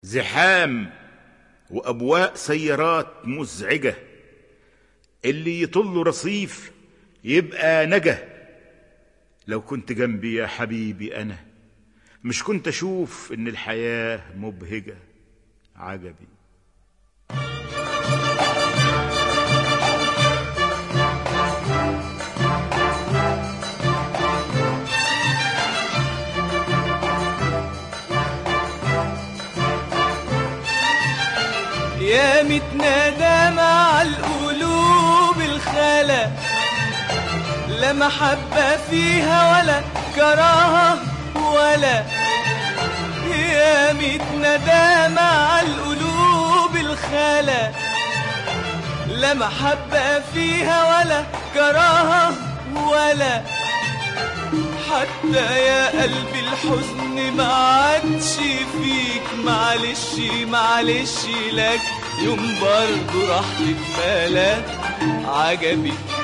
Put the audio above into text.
زحام وأبواق سيارات مزعجة اللي يطل رصيف يبقى نجا لو كنت جنبي يا حبيبي أنا مش كنت أشوف إن الحياة مبهجة عجبي يا متنادى مع القلوب الخلا لا محبة فيها ولا كراهة ولا يا متنادى مع القلوب الخلا لا محبة فيها ولا كراهة ولا حتى يا قلبي الحزن ما عادش فيك معلش معلش لك يوم برضه راح تتملى عجبي